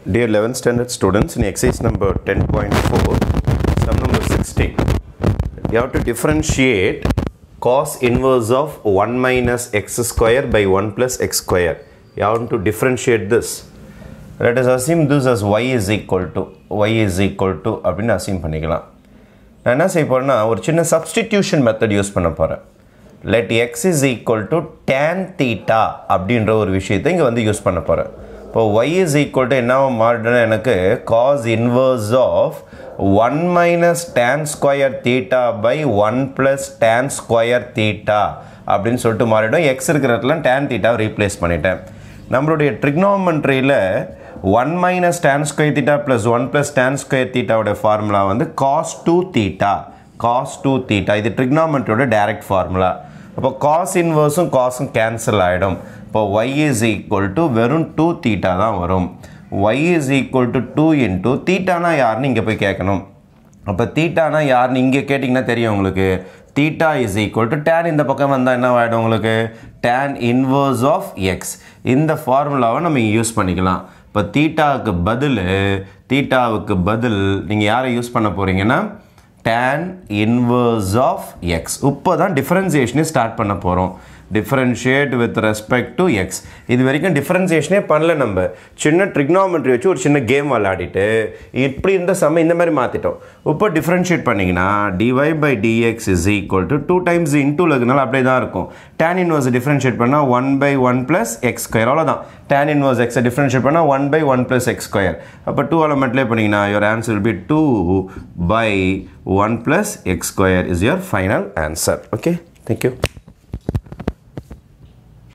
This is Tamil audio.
Dear 11th standard students, in exercise number 10.4, sum number 16, you have to differentiate cos inverse of 1 minus x square by 1 plus x square. You have to differentiate this. Let us assume this as y is equal to y is equal to அப்படின்னு assume பண்ணிக்கலாம் நான் என்ன செய்ய போகிறேன்னா ஒரு சின்ன சப்ஸ்டிடியூஷன் மெத்தட் யூஸ் பண்ண போகிறேன் let x is equal to tan theta அப்படின்ற ஒரு விஷயத்தை இங்கே வந்து யூஸ் பண்ண போகிறேன் இப்போ ஒய் இஸ் ஈக்குவல் டு என்ன மாறிடுனா எனக்கு cos inverse of one minus tan square theta by one plus tan square theta அப்படின்னு சொல்லிட்டு மாறிடும் எக்ஸ் இருக்கிற இடத்துல டேன் தீட்டாவை ரீப்ளேஸ் பண்ணிட்டேன் நம்மளுடைய ட்ரிக்னோமெண்ட்ரியில் one minus tan square theta plus one plus tan square தீட்டாவோட ஃபார்முலா வந்து cos two theta cos two theta இது ட்ரிக்னாமெண்ட்ரியோட டைரக்ட் ஃபார்முலா அப்போ காஸ் இன்வர்ஸும் காஸும் கேன்சல் ஆகிடும் இப்போ ஒய் இஸ் ஈக்குவல் டு வெறும் டூ தீட்டா தான் வரும் y is equal to two into தீட்டானா யாருன்னு இங்கே போய் கேட்கணும் அப்போ தீட்டானா யாருன்னு இங்கே கேட்டிங்கன்னா தெரியும் உங்களுக்கு theta is equal to tan இந்த பக்கம் வந்தால் என்ன ஆகிடும் உங்களுக்கு டேன் இன்வர்ஸ் ஆஃப் எக்ஸ் இந்த ஃபார்முலாவை நம்ம யூஸ் பண்ணிக்கலாம் இப்போ தீட்டாவுக்கு பதில் தீட்டாவுக்கு பதில் நீங்கள் யாரை யூஸ் பண்ண போகிறீங்கன்னா டேன் இன்வர்ஸ் ஆஃப் எக்ஸ் இப்போ தான் டிஃப்ரென்சியேஷனே ஸ்டார்ட் பண்ண போகிறோம் differentiate with respect to x இது வரைக்கும் டிஃப்ரென்சியேஷனே பண்ணல நம்ம சின்ன ட்ரிக்னாமெட்ரி வச்சு ஒரு சின்ன கேம் விளையாடிட்டு இப்படி இருந்த சம இந்த மாதிரி மாற்றிட்டோம் இப்போ டிஃப்ரென்ஷியேட் பண்ணிங்கன்னா dy by dx is equal to two times into லகுனால அப்படியே தான் இருக்கும் டேன் இன்வர்ஸ் டிஃப்ரென்ஷியேட் பண்ணால் one by one plus x square அவ்வளோதான் டேன் இன்வர்ஸ் எக்ஸை டிஃப்ரென்ஷியேட் பண்ணால் one by one plus x square அப்போ டூ எலமெண்ட்லேயே பண்ணிங்கன்னா your answer will be two by one plus x square is your final answer okay thank you